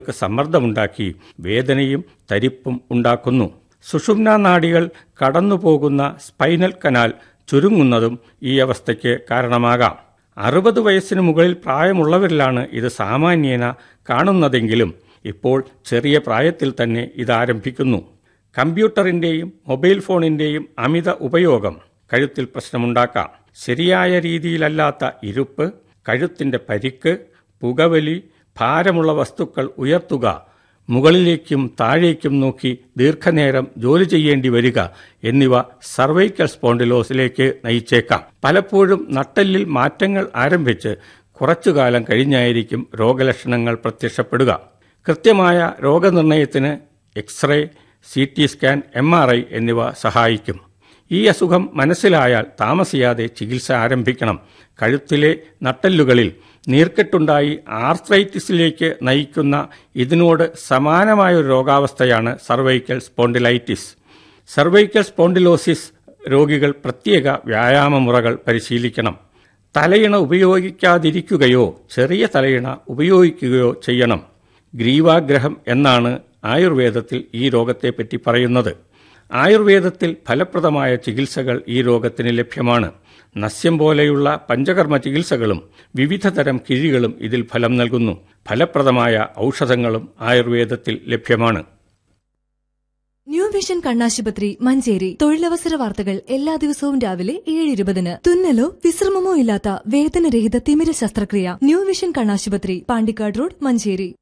സമ്മർദ്ദമുണ്ടാക്കി വേദനയും തരിപ്പും ഉണ്ടാക്കുന്നു സുഷുമ്ന നാഡികൾ കടന്നുപോകുന്ന സ്പൈനൽ കനാൽ ചുരുങ്ങുന്നതും ഈ അവസ്ഥയ്ക്ക് കാരണമാകാം അറുപത് വയസ്സിന് മുകളിൽ പ്രായമുള്ളവരിലാണ് ഇത് സാമാന്യേന കാണുന്നതെങ്കിലും ഇപ്പോൾ ചെറിയ പ്രായത്തിൽ തന്നെ ഇത് ആരംഭിക്കുന്നു കമ്പ്യൂട്ടറിന്റെയും മൊബൈൽ ഫോണിന്റെയും അമിത ഉപയോഗം കഴുത്തിൽ പ്രശ്നമുണ്ടാക്കാം ശരിയായ രീതിയിലല്ലാത്ത ഇരുപ്പ് കഴുത്തിന്റെ പരിക്ക് പുകവലി ഭാരമുള്ള വസ്തുക്കൾ ഉയർത്തുക മുകളിലേക്കും താഴേക്കും നോക്കി ദീർഘനേരം ജോലി ചെയ്യേണ്ടി വരിക എന്നിവ സർവൈക്കൽ സ്പോണ്ടിലോസിലേക്ക് നയിച്ചേക്കാം പലപ്പോഴും നട്ടെല്ലിൽ മാറ്റങ്ങൾ ആരംഭിച്ച് കുറച്ചുകാലം കഴിഞ്ഞായിരിക്കും രോഗലക്ഷണങ്ങൾ പ്രത്യക്ഷപ്പെടുക കൃത്യമായ രോഗനിർണയത്തിന് x-ray C T scan M R I എന്നിവ സഹായിക്കും ഈ അസുഖം മനസ്സിലായാൽ താമസിയാതെ ചികിത്സ ആരംഭിക്കണം കഴുത്തിലെ നട്ടെല്ലുകളിൽ നീർക്കെട്ടുണ്ടായി ആർത്രൈറ്റിസിലേക്ക് നയിക്കുന്ന ഇതിനോട് സമാനമായ ഒരു രോഗാവസ്ഥയാണ് സർവൈക്കൽ സ്പോണ്ടിലൈറ്റിസ് സർവൈക്കൽ സ്പോണ്ടിലോസിസ് രോഗികൾ പ്രത്യേക വ്യായാമമുറകൾ പരിശീലിക്കണം തലയിണ ഉപയോഗിക്കാതിരിക്കുകയോ ചെറിയ തലയിണ ഉപയോഗിക്കുകയോ ചെയ്യണം ഗ്രീവാഗ്രഹം എന്നാണ് ആയുർവേദത്തിൽ ഈ രോഗത്തെപ്പറ്റി പറയുന്നത് ആയുർവേദത്തിൽ ഫലപ്രദമായ ചികിത്സകൾ ഈ രോഗത്തിന് ലഭ്യമാണ് നസ്യം പോലെയുള്ള പഞ്ചകർമ്മ ചികിത്സകളും വിവിധ തരം കിഴികളും ഇതിൽ ഫലം നൽകുന്നു ഫലപ്രദമായ ഔഷധങ്ങളും ആയുർവേദത്തിൽ ലഭ്യമാണ് ന്യൂ വിഷൻ കണ്ണാശുപത്രി മഞ്ചേരി തൊഴിലവസര വാർത്തകൾ എല്ലാ ദിവസവും രാവിലെ ഏഴ് ഇരുപതിന് തുന്നലോ വിശ്രമമോ ഇല്ലാത്ത വേദനരഹിത തിമിര ശസ്ത്രക്രിയ ന്യൂ വിഷൻ കണ്ണാശുപത്രി പാണ്ടിക്കാട് റോഡ് മഞ്ചേരി